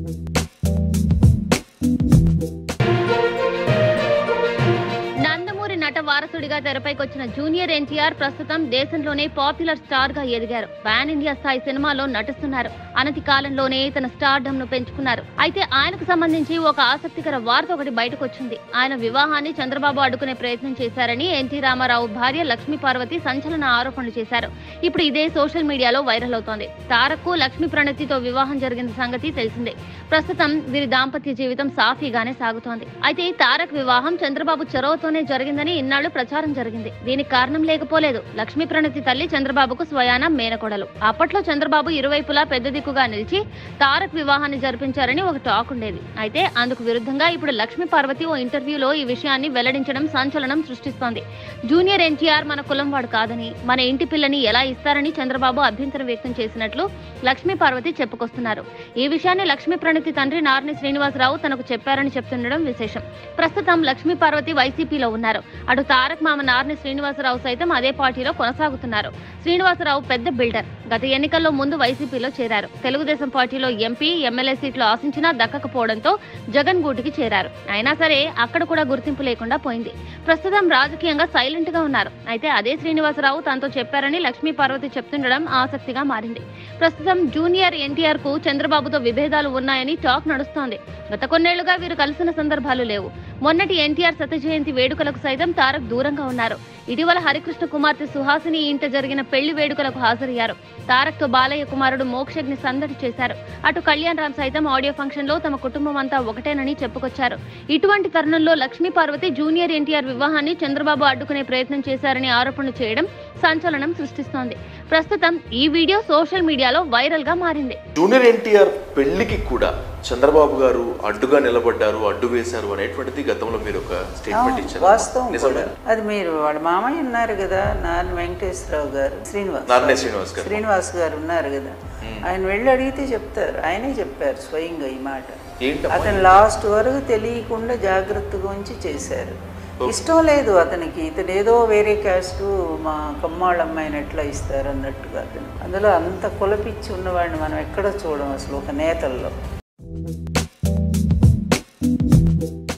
నందమూరి నట వారసుడిగా తెరపైకొచ్చిన జూనియర్ ఎన్టీఆర్ ప్రస్తుతం దేశంలోనే పాపులర్ స్టార్ గా ఎదిగారు పాన్ ఇండియా స్థాయి సినిమాలో నటిస్తున్నారు అనతి కాలంలోనే తన స్టార్డమ్ ను పెంచుకున్నారు అయితే ఆయనకు సంబంధించి ఒక ఆసక్తికర వార్త ఒకటి బయటకు వచ్చింది ఆయన వివాహాన్ని చంద్రబాబు అడ్డుకునే ప్రయత్నం చేశారని ఎన్టీ రామారావు భార్య లక్ష్మీ పార్వతి సంచలన ఆరోపణలు చేశారు ఇప్పుడు ఇదే సోషల్ మీడియాలో వైరల్ అవుతోంది తారక్కు లక్ష్మీ ప్రణతితో వివాహం జరిగిన సంగతి తెలిసిందే ప్రస్తుతం వీరి దాంపత్య జీవితం సాఫీగానే సాగుతోంది అయితే తారక్ వివాహం చంద్రబాబు చొరవతోనే జరిగిందని ఇన్నాళ్లు ప్రచారం జరిగింది దీనికి కారణం లేకపోలేదు లక్ష్మీ ప్రణతి తల్లి చంద్రబాబుకు స్వయాన మేనకోడలు అప్పట్లో చంద్రబాబు ఇరువైపులా పెద్ద దిక్కుగా నిలిచి తారక్ వివాహాన్ని జరిపించారని ఒక టాక్ ఉండేది అయితే అందుకు విరుద్ధంగా ఇప్పుడు లక్ష్మీ పార్వతి ఓ ఇంటర్వ్యూలో ఈ విషయాన్ని వెల్లడించడం సంచలనం సృష్టిస్తోంది జూనియర్ ఎన్టీఆర్ మన కులం వాడు కాదని మన ఇంటి పిల్లని ఎలా ఇస్తారని చంద్రబాబు అభ్యంతరం వ్యక్తం చేసినట్లు లక్ష్మీ పార్వతి చెప్పుకొస్తున్నారు ఈ విషయాన్ని లక్ష్మీ ప్రణతి తండ్రి నార్ని శ్రీనివాసరావు తనకు చెప్పారని చెప్తుండడం విశేషం ప్రస్తుతం లక్ష్మీ పార్వతి వైసీపీలో ఉన్నారు అటు తారక్ మామ నార్ని శ్రీనివాసరావు సైతం అదే పార్టీలో కొనసాగుతున్నారు శ్రీనివాసరావు పెద్ద బిల్డర్ గత ఎన్నికల్లో ముందు వైసీపీలో చేరారు తెలుగుదేశం పార్టీలో ఎంపీ ఎమ్మెల్యే సీట్లు ఆశించినా దక్కకపోవడంతో జగన్ గూటికి చేరారు అయినా సరే అక్కడ కూడా గుర్తింపు లేకుండా పోయింది ప్రస్తుతం రాజకీయంగా సైలెంట్ గా ఉన్నారు అయితే అదే శ్రీనివాసరావు తనతో చెప్పారని లక్ష్మీ పార్వతి చెప్తుండడం ఆసక్తిగా మారింది ప్రస్తుతం జూనియర్ ఎన్టీఆర్ కు చంద్రబాబుతో విభేదాలు ఉన్నాయని టాక్ నడుస్తోంది గత కొన్నేళ్లుగా వీరు కలిసిన సందర్భాలు లేవు మొన్నటి ఎన్టీఆర్ శత జయంతి వేడుకలకు సైతం తారక్ దూరంగా ఉన్నారు ఇటీవల హరికృష్ణ కుమార్తె సుహాసిని ఇంట జరిగిన పెళ్లి వేడుకలకు హాజరయ్యారు తారక్ తో బాలయ్య కుమారుడు మోక్షజ్ని సందడి చేశారు అటు కళ్యాణ్ రామ్ సైతం ఆడియో ఫంక్షన్ లో తమ కుటుంబం అంతా ఒకటేనని చెప్పుకొచ్చారు ఇటువంటి తరుణంలో లక్ష్మీ పార్వతి జూనియర్ ఎన్టీఆర్ వివాహాన్ని చంద్రబాబు అడ్డుకునే ప్రయత్నం చేశారని ఆరోపణలు చేయడం సంచలనం సృష్టిస్తోంది ప్రస్తుతం ఈ వీడియో సోషల్ మీడియాలో వైరల్ గా మారింది జూనియర్ ఎన్టీఆర్ పెళ్లికి కూడా చంద్రబాబు గారు అడ్డుగా నిలబడ్డారు అడ్డు వేశారు అనేటువంటిది గతంలో మీరు ఒక స్టేట్మెంట్ ఇచ్చారు వాస్తవం కూడా నిజమే అది మీరు వాళ్ళ మామయ్య ఉన్నారు కదా నాన్న వెంకటేశ్వరరావు గారు శ్రీనివాస్ నారాయణ శ్రీనివాస్ గారు శ్రీనివాస్ గారు ఉన్నారు కదా ఆయన వెళ్ళి అడిగితే చెప్తారు ఆయనే చెప్పారు స్వయంగా ఈ మాట ఏంటమ్మా అతను లాస్ట్ వరకు తెలియకుండా జాగ్రత్తగా ఉంచి చేశారు ఇష్టం లేదు అతనికి ఇతను ఏదో వేరే క్యాస్ట్ మా కమ్మాళ్ళ అమ్మాయిని ఎట్లా ఇస్తారు అన్నట్టుగా అతను అందులో అంత కులపిచ్చి ఉన్నవాడిని మనం ఎక్కడ చూడం అసలు ఒక నేతల్లో